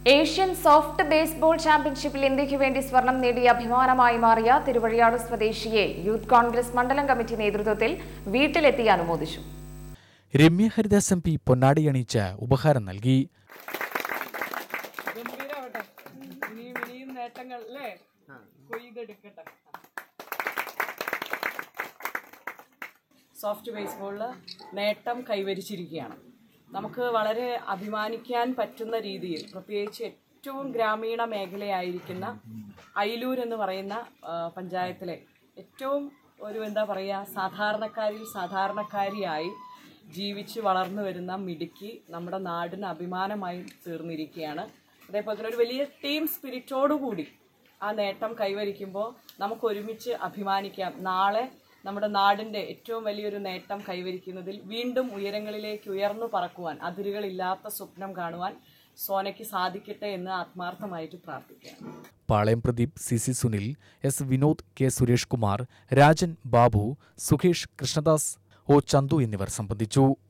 Asian soft baseball ചാമ്പ്യൻഷിപ്പിൽ ഇന്ത്യയ്ക്ക് വേണ്ടി സ്വർണം നേടിയ അഭിമാനമായി മാറിയ തിരുവഴിയാട് സ്വദേശിയെ യൂത്ത് കോൺഗ്രസ് മണ്ഡലം കമ്മിറ്റി നേതൃത്വത്തിൽ വീട്ടിലെത്തി അനുമോദിച്ചു രമ്യ ഹരിദാസ് എം പി പൊന്നാടിയണിയിച്ച് ഉപഹാരം നൽകി ഗംഭീരമാവട്ടെ ഇനിയും ഇനിയും നേട്ടങ്ങൾ അല്ലേ കൊയ്തെടുക്കട്ടെ സോഫ്റ്റ് ബേസ്ബോളിൽ നേട്ടം കൈവരിച്ചിരിക്കുകയാണ് നമുക്ക് വളരെ അഭിമാനിക്കാൻ പറ്റുന്ന രീതിയിൽ പ്രത്യേകിച്ച് ഏറ്റവും ഗ്രാമീണ മേഖലയായിരിക്കുന്ന അയിലൂർ എന്ന് പറയുന്ന ആ, പഞ്ചായത്തിലെ ഏറ്റവും ഒരു എന്താ പറയുക സാധാരണക്കാരിൽ സാധാരണക്കാരിയായി ജീവിച്ച് വളർന്നു വരുന്ന മിടുക്കി നമ്മുടെ നാടിന് അഭിമാനമായി തീർന്നിരിക്കുകയാണ് അതേപോലെ തന്നെ ഒരു വലിയ ടീം സ്പിരിറ്റോടുകൂടി ആ നേട്ടം കൈവരിക്കുമ്പോൾ നമുക്ക് ഒരുമിച്ച് അഭിമാനിക്കാം നാളെ നമ്മുടെ നാടിൻ്റെ ഏറ്റവും വലിയൊരു നേട്ടം കൈവരിക്കുന്നതിൽ വീണ്ടും ഉയരങ്ങളിലേക്ക് ഉയർന്നു പറക്കുവാൻ അതിരുകളില്ലാത്ത സ്വപ്നം കാണുവാൻ സോനയ്ക്ക് സാധിക്കട്ടെ എന്ന് ആത്മാർത്ഥമായിട്ട് പ്രാർത്ഥിക്കാം Palayam Pradeep C C Sunil S Vinod K Suresh Kumar Rajan Babu Sukhesh Krishnadas O Chandu എന്നിവർ സംബന്ധിച്ചു